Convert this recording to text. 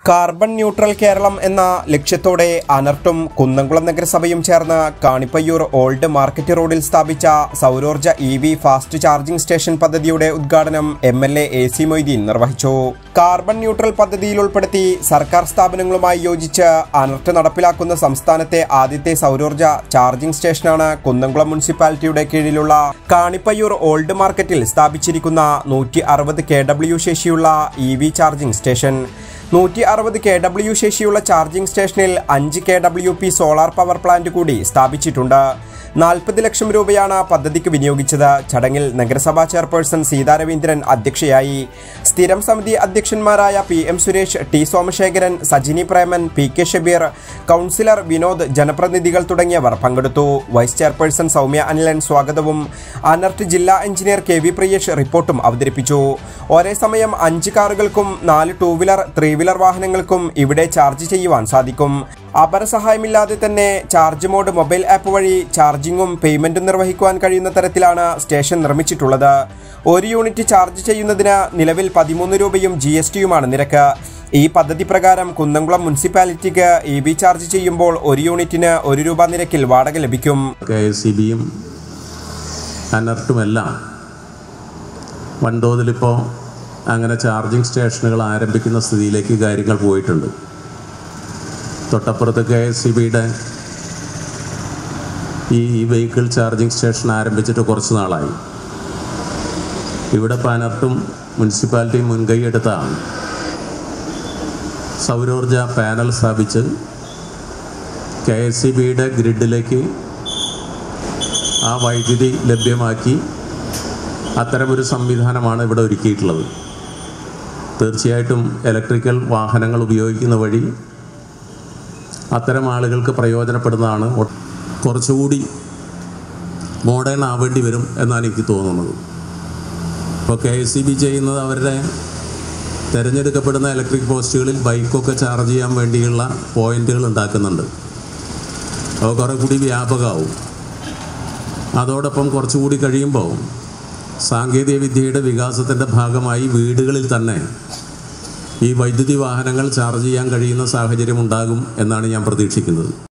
carbon neutral Keralam എന്ന ലക്ഷ്യത്തോടെ അനർട്ടും കുന്നംകുളം നഗരസഭയും ചേർന്ന് കാണിപ്പയ്യൂർ ഓൾഡ് മാർക്കറ്റ് റോഡിൽ സ്ഥാപിച്ച സൗരോർജ E V fast charging station പദ്ധതിയുടെ ഉദ്ഘാടനം M L A A C Moideen നിർവഹിച്ചു കാർബൺ ന്യൂട്രൽ പദ്ധതിയിൽ ഉൾപ്പെടുത്തി സർക്കാർ സ്ഥാപനങ്ങളുമായി യോജിച്ച് അനർട്ട് നടപ്പിലാക്കുന്ന സംസ്ഥാനത്തെ ആദ്യത്തെ സൗരോർജ ചാർജിംഗ് സ്റ്റേഷനാണ് കുന്നംകുളം മുനിസിപ്പാലിറ്റിയുടെ കീഴിലുള്ള കാണിപ്പയ്യൂർ ഓൾഡ് മാർക്കറ്റിൽ സ്ഥാപിച്ചിരിക്കുന്ന നൂറ്റി അറുപത് കെ ഡബ്ല്യു ശേഷിയുള്ള ഇ വി ചാർജിംഗ് സ്റ്റേഷൻ നൂറ്റി അറുപത് കെ ഡബ്ല്യു ശേഷിയുള്ള ചാർജിംഗ് സ്റ്റേഷനിൽ അഞ്ച് K W P solar power plant കൂടി സ്ഥാപിച്ചിട്ടുണ്ട് നാൽപ്പത് ലക്ഷം രൂപയാണ് പദ്ധതിക്ക് വിനിയോഗിച്ചത് ചടങ്ങിൽ നഗരസഭാ ചെയർപേഴ്സൺ സീതാ രവീന്ദ്രൻ അധ്യക്ഷയായി സ്ഥിരം സമിതി അധ്യക്ഷന്മാരായ P M Suresh T Somasekharan Sajini Preman P K Shabeer councillor Vinod ജനപ്രതിനിധികൾ തുടങ്ങിയവർ പങ്കെടുത്തു വൈസ് ചെയർപേഴ്സൺ സൗമ്യ അനിലൻ സ്വാഗതവും അനർട്ട് ജില്ലാ എഞ്ചിനീയർ കെ വി പ്രിയേഷ് റിപ്പോർട്ടും അവതരിപ്പിച്ചു ഒരേ സമയം അഞ്ച് കാറുകൾക്കും നാല് ടൂ വീലർ ത്രീ വീലർ വാഹനങ്ങൾക്കും ഇവിടെ ചാർജ് ചെയ്യുവാൻ സാധിക്കും അപരസഹായമില്ലാതെ തന്നെ ചാർജ് മോഡ് മൊബൈൽ ആപ്പ് വഴി ചാർജിങ്ങും പേയ്മെന്റും നിർവഹിക്കുവാൻ കഴിയുന്ന തരത്തിലാണ് സ്റ്റേഷൻ നിർമ്മിച്ചിട്ടുള്ളത് ഒരു യൂണിറ്റ് ചാർജ് ചെയ്യുന്നതിന് നിലവിൽ പതിമൂന്ന് രൂപയും ജി എസ് ടിയുമാണ് നിരക്ക് ഈ പദ്ധതി പ്രകാരം കുന്നംകുളം മുനിസിപ്പാലിറ്റിക്ക് ഇ ബി ചാർജ് ചെയ്യുമ്പോൾ ഒരു യൂണിറ്റിന് ഒരു രൂപ നിരക്കിൽ വാടക ലഭിക്കും കെ എസ് സി ബിയും അനർട്ടുമെല്ലാം വൻതോതിലിപ്പോൾ അങ്ങനെ ചാർജിങ് സ്റ്റേഷനുകൾ ആരംഭിക്കുന്ന സ്ഥിതിയിലേക്ക് കാര്യങ്ങൾ പോയിട്ടുണ്ട് തൊട്ടപ്പുറത്ത് കെ എസ് സി ബിയുടെ ഈ വെഹിക്കിൾ ചാർജിങ് സ്റ്റേഷൻ ആരംഭിച്ചിട്ട് കുറച്ച് നാളായി ഇവിടെ പാനർട്ടും മുനിസിപ്പാലിറ്റിയും മുൻകൈയെടുത്താണ് സൗരോർജ പാനൽ സ്ഥാപിച്ച് കെ എസ് സി ബിയുടെ ഗ്രിഡിലേക്ക് ആ വൈദ്യുതി ലഭ്യമാക്കി അത്തരമൊരു സംവിധാനമാണ് ഇവിടെ ഒരുക്കിയിട്ടുള്ളത് തീർച്ചയായിട്ടും ഇലക്ട്രിക്കൽ വാഹനങ്ങൾ ഉപയോഗിക്കുന്ന വഴി അത്തരം ആളുകൾക്ക് പ്രയോജനപ്പെടുന്നതാണ് ഒ- കുറച്ചുകൂടി മോഡേൺ ആവേണ്ടി വരും എന്നാണ് എനിക്ക് തോന്നുന്നത് ഇപ്പോൾ കെ എസ് സി ബി ചെയ്യുന്നത് അവരുടെ തിരഞ്ഞെടുക്കപ്പെടുന്ന ഇലക്ട്രിക് പോസ്റ്റുകളിൽ ബൈക്കൊക്കെ ചാർജ് ചെയ്യാൻ വേണ്ടിയുള്ള പോയിന്റുകൾ ഉണ്ടാക്കുന്നുണ്ട് അവ കുറേ കൂടി വ്യാപകമാവും അതോടൊപ്പം കുറച്ചുകൂടി കഴിയുമ്പോൾ സാങ്കേതിക വിദ്യയുടെ വികാസത്തിൻ്റെ ഭാഗമായി വീടുകളിൽ തന്നെ ഈ വൈദ്യുതി വാഹനങ്ങൾ ചാർജ് ചെയ്യാൻ കഴിയുന്ന സാഹചര്യം ഉണ്ടാകും എന്നാണ് ഞാൻ പ്രതീക്ഷിക്കുന്നത്